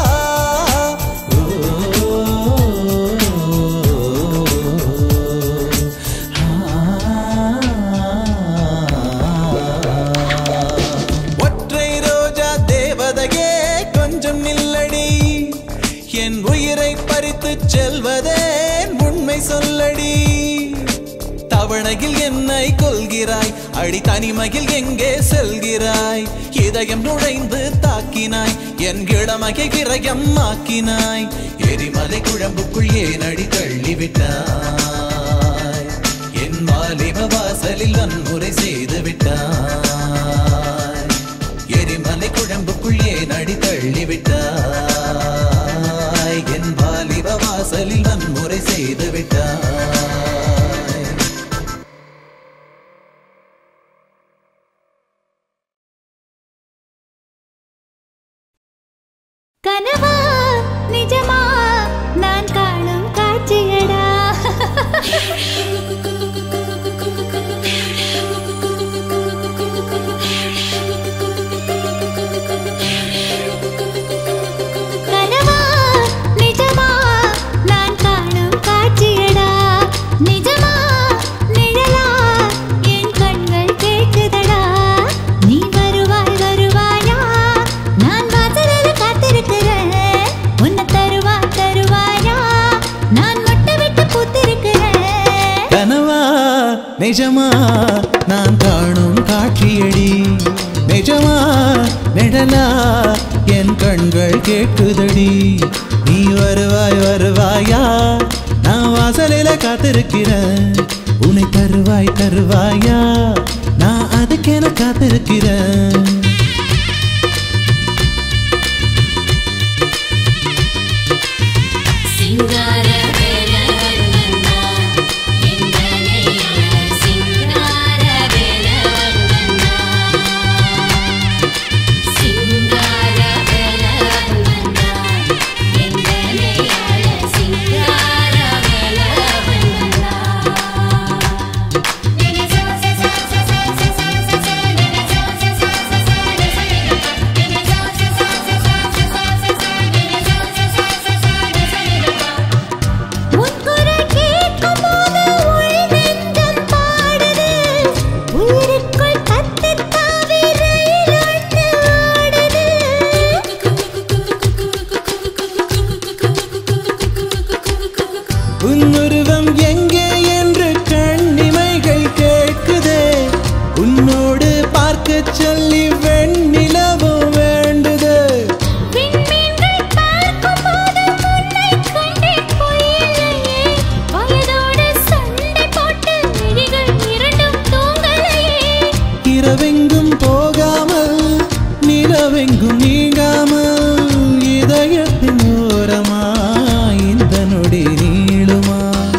ஒற்றை ரோஜா தேவதையே கொஞ்சம் நில்லடி என் உயிரை பறித்து செல்வதே உண்மை சொல்லடி பாவனையில் என்னை கொள்கிறாய் அடி தனிமையில் எங்கே செல்கிறாய் இதயம் நுழைந்து தாக்கினாய் என் இளமையை விரயம் ஆக்கினாய் எரிமலை குழம்புக்குள் ஏன் அடி தள்ளிவிட்டாய் என் வாலிப வாசலில் வன்முறை செய்து விட்டாய் எரிமலை குழம்புக்குள் ஏன் அடி தள்ளிவிட்டாய் என் வாலிப வாசலில் வன்முறை செய்து விட்டாய் கனவா நிஜமா நான் காணும் காட்சியடா கனவா நிஜமா நான் காணும் காட்சியடா நிஜமா நிழலா என் கண்கள் கேட்குதடா நீ வருவாய் வருவாயா நான் வாசலில் காத்திருக்கிறேன் உன்னை தருவாய் தருவாயா நான் மொட்டை விட்டு பூத்திருக்கிறேன் கனவா நிஜமா நான் காணும் காட்சியடி நிஜமா நிழலா என் கண்கள் கேட்குதடி நீ வருவாய் வருவாயா நான் வாசலில காத்திருக்கிறேன் உன்னை தருவாய் தருவாயா நான் அதுக்கென காத்திருக்கிறேன் சிங்கார வேலவண்ணா எங்கனையா சிங்கார வேலவண்ணா சிங்கார வேலவண்ணா எங்கனையா சிங்கார வேலவண்ணா உன் குரல் கேட்கும்போது உள் நெஞ்சம் பாடுது. உயிருக்குள் கத்தித் தாவி ரயில் ஒன்று ஓடுது. உன்னுருவம் எங்கே என்று கண்ணிமைகள் கேட்குதே உன்னோடு பார்க்கச் சொல்லி வெண்ணிலவும் வேண்டுதே விண்மீன்கள் பார்க்கும்போது உன்னைக் கண்டேன் பொய்யில்லையே. வயதோடு சண்டை போட்டு விழிகள் இரண்டும் தூங்கலையே இரவெங்கும் போகாமல் நிலவெங்கும் நீங்காமல் இதயத்தின் ஓரமா இந்த நொடி நீளுமா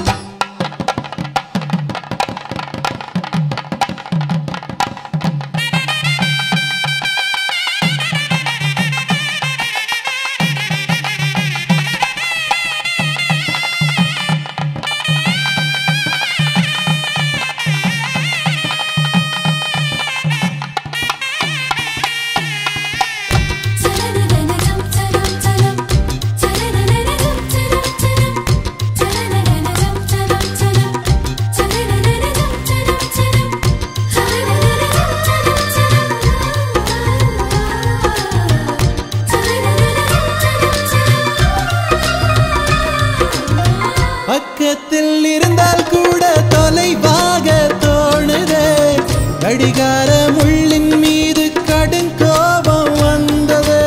பக்கத்தில் இருந்தால் கூட தொலைவாக தோணுதே கடிகார முள்ளின் மீது கடுங்கோபம் வந்தது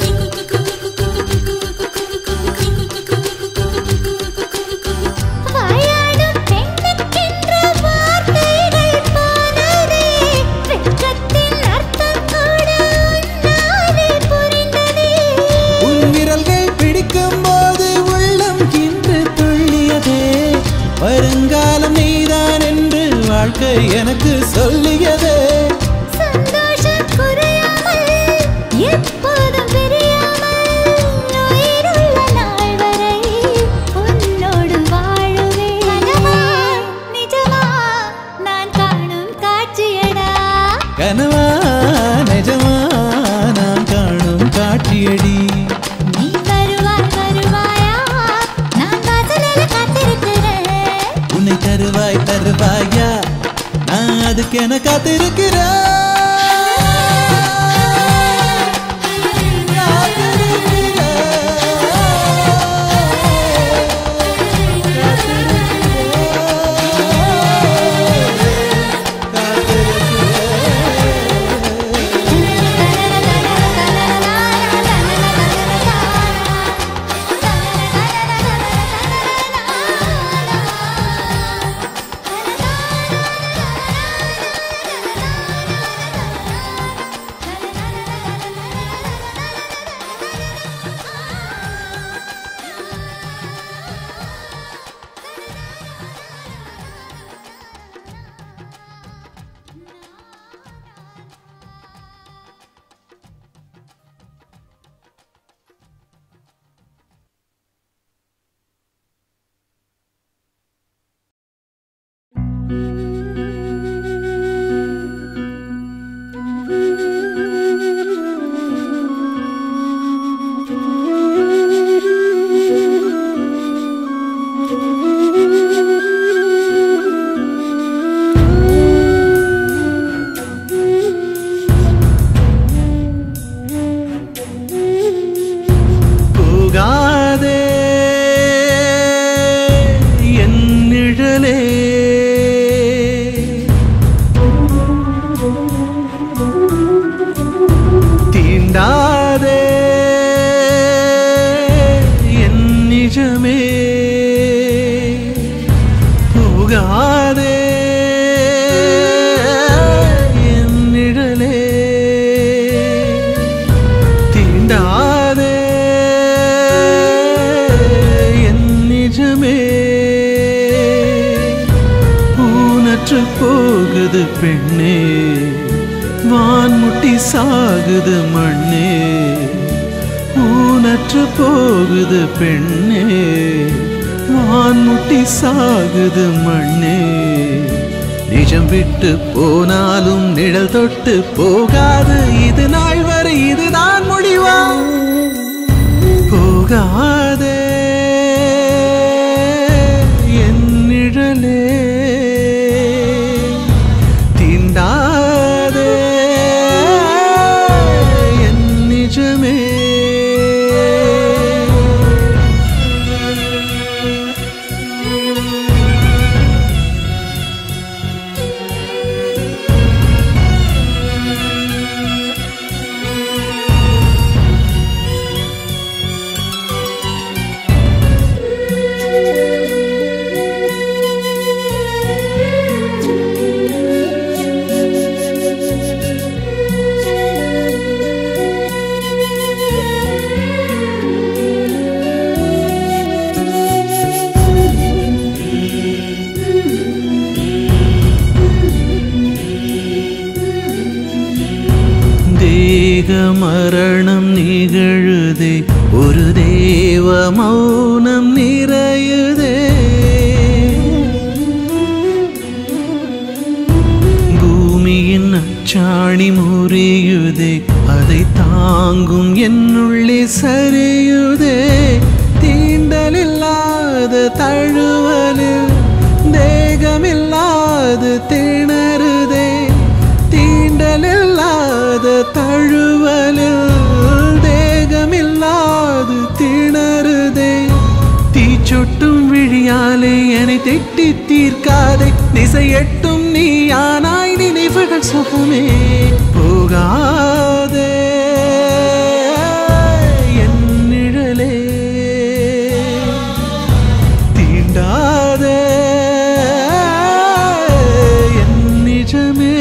வாயாடும் பெண்ணுக்கென்று வார்த்தைகள் போனதே. வெட்கத்தின் அர்த்தம் கூட உன்னாலே புரிந்ததே. உன் விரல்கள் பிடிக்கும் போது உள்ளம் இன்று துள்ளியதே வருங்காலம் நீதான் என்று வாழ்க்கை எனக்கு சொல்லியதே சந்தோஷம் குறையாமல், எப்போதும் பிரியாமல், உயிருள்ள நாள் வரை உன்னோடு வாழுவேன். கனவா, நிஜமா, நான் காணும் காட்சியடா கனவா நிஜமா நான் காணும் காட்சியடி நீ வருவாய் வருவாயா நான் வாசலில் காத்திருக்கிறேன் உன்னை தருவாய் தருவாயா நான் அதுக்கென காத்திருக்கிறேன் காத்திருக்கிறேன். ஊனற்று போகுது பெண்ணே வான்முட்டி சாகுது மண்ணே ஊனற்று போகுது பெண்ணே வான்முட்டி சாகுது மண்ணே நிஜம் விட்டு போனாலும் நிழல் தொட்டு போகாது இது நாள் வரை இதுதான் முடிவா போகாதே என் நிழலே தீண்டாதே என் நிஜமே தேக மரணம் நிகழுதே ஒரு தேவ மௌனம் நிறையுதே பூமியின் அச்சாணி முறியுதே அதை தாங்கும் என்னுள்ளே சரியுதே தீண்டலில்லாத தழுவலில் தேகமில்லாது திணறுதே தீண்டலில்லாத தழுவலில் தேகமில்லாது திணறுதே தீச்சொட்டும் விழியாலே என்னை திட்டி தீர்க்காதே திசையட்டும் நீயானாய் நினைவுகள் சுகமே போகாதே என் நிழலே தீண்டாதே என் நிஜமே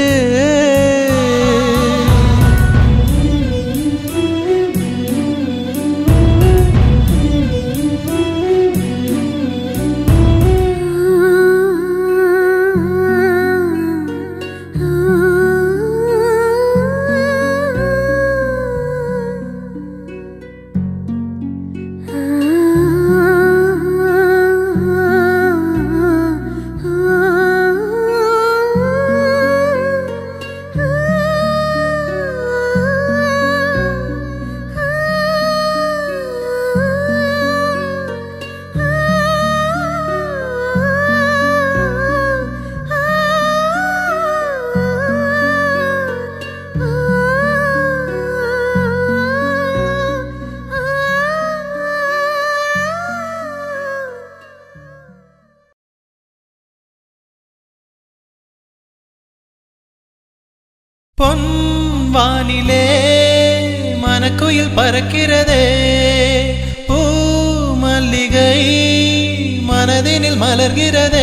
பொன்வானிலே மனக்குயில் பறக்கிறதே பூ மல்லிகை மனதினில் மலர்கிறதே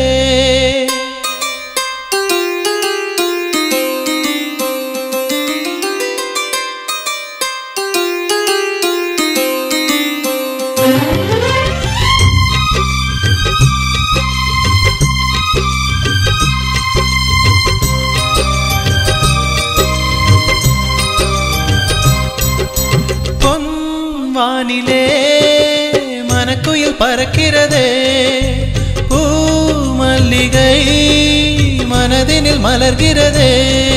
பொன்வானிலே மனக்குயில் பறக்கிறதே பூ மல்லிகை மனதினில் மலர்கிறதே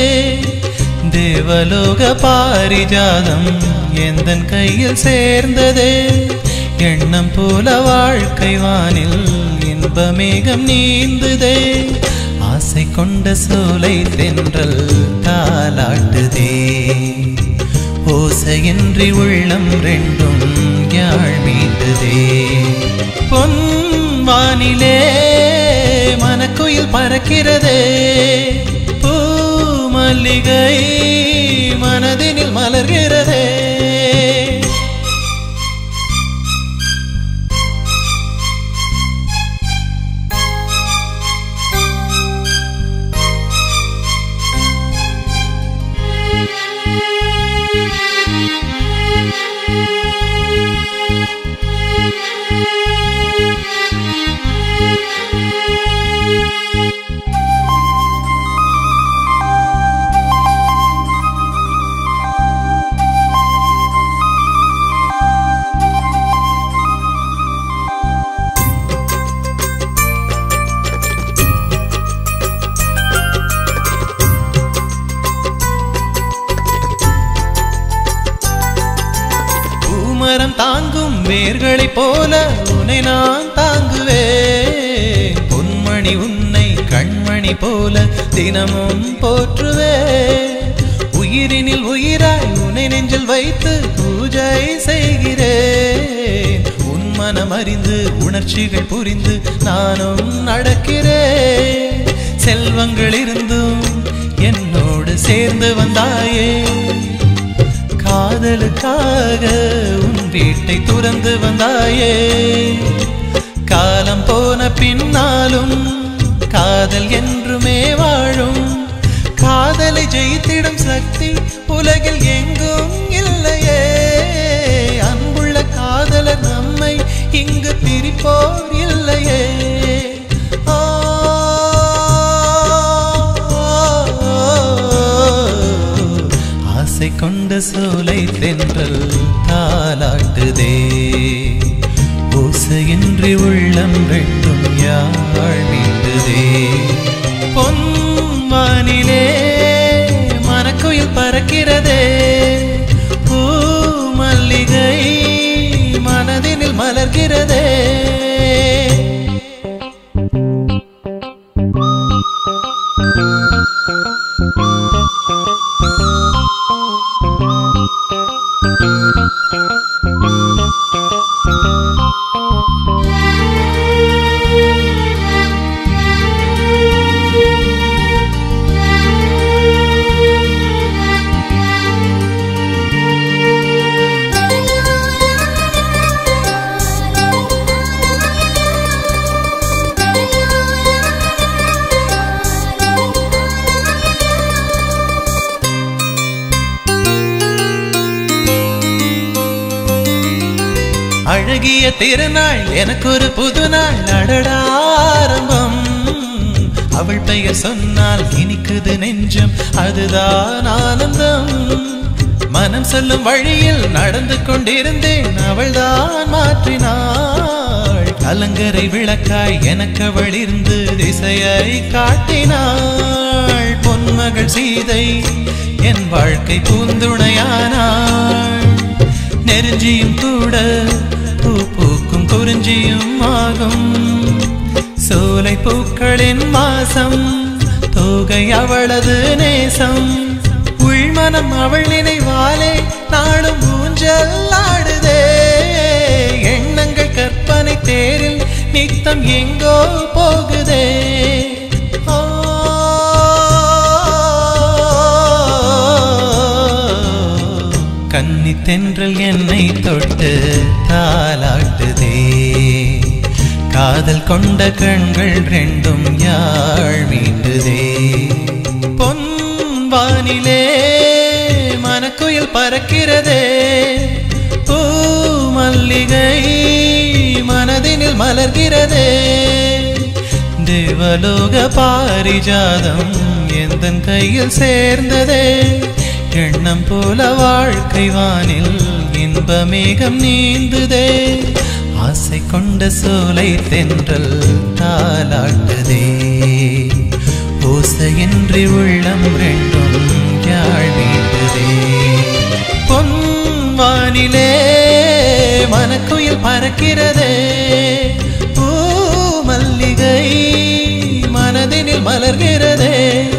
தேவலோக பாரிஜாதம் எந்தன் கையில் சேர்ந்ததே எண்ணம் போல வாழ்க்கை வானில் இன்பமேகம் நீந்துதே ஆசை கொண்ட சோலை தென்றல் தாலாட்டுதே ஓசையின்றி உள்ளம் ரெண்டும் யாழ் மீட்டுதே பொன்வானிலே மனக்குயில் பறக்கிறதே பூ மல்லிகை மனதினில் மலர்கிறதே Thank you. பிள்ளைகளைப் போல உன்னை நான் தாங்குவேன் பொன்மணி உன்னை கண்மணி போல தினமும் போற்றுவேன் உயிரினில் உயிராய் உன்னை நெஞ்சில் வைத்து பூஜை செய்கிறேன் உன் மனம் அறிந்து உணர்ச்சிகள் புரிந்து நானும் நடக்கிறேன் செல்வங்கள் இருந்தும் என்னோடு சேர்ந்து வந்தாயே காதலுக்காக உன் வீட்டை துறந்து வந்தாயே காலம் போன பின்னாலும் காதல் என்றுமே வாழும் காதலை ஜெயித்திடும் சக்தி உலகில் எங்கும் இல்லையே அன்புள்ள காதலர் நம்மை இங்கு பிரிப்போர் இல்லையே ஆ, ஆசை கொண்ட சோலை தென்றல் தாலாட்டுதே ஓசையின்றி உள்ளம் ரெண்டும் யாழ் மீண்டுதே பொன்வானிலே மனக்குயில் பறக்கிறதே பூ மல்லிகை மனதினில் மலர்கிறதே அழகிய திருநாள் எனக்கு ஒரு புது நாள் அடடாரம்பம் அவள் பெயர் சொன்னால் இனிக்குது நெஞ்சம் அதுதான் ஆனந்தம் மனம் சொல்லும் வழியில் நடந்து கொண்டிருந்தேன் அவள்தான் மாற்றினாள் கலங்கரை விளக்காய் எனக்கு அவள் இருந்து திசையை காட்டினாள் பொன்மகள் சீதை என் வாழ்க்கை பூந்துணையானாள் நெருஞ்சியும் கூட பூ பூக்கும் குறிஞ்சியும் ஆகும் சோலை பூக்களின் வாசம் தோகை அவளது நேசம் உள்மனம் அவள் நினைவாலே நாளும் ஊஞ்சல் ஆடுதே எண்ணங்கள் கற்பனை தேரில் நித்தம் எங்கோ போகுதே ஆ கன்னி தென்றல் என்னை தொட்டு தாலாட்டுதே காதல் கொண்ட கண்கள் ரெண்டும் யாழ் மீண்டுதே பொன்வானிலே மனக்குயில் பறக்கிறதே பூ மல்லிகை மனதினில் மலர்கிறதே தேவலோக பாரிஜாதம் எந்தன் கையில் சேர்ந்ததே எண்ணம் போல வாழ்க்கை வானில் இன்பமேகம் நீந்துதே ஆசை கொண்ட சோலை தென்றல் தாலாட்டுதே ஓசையின்றி உள்ளம் ரெண்டும் யாழ் மீண்டுதே பொன்வானிலே மனக்குயில் பறக்கிறதே பூ மல்லிகை மனதினில் மலர்கிறதே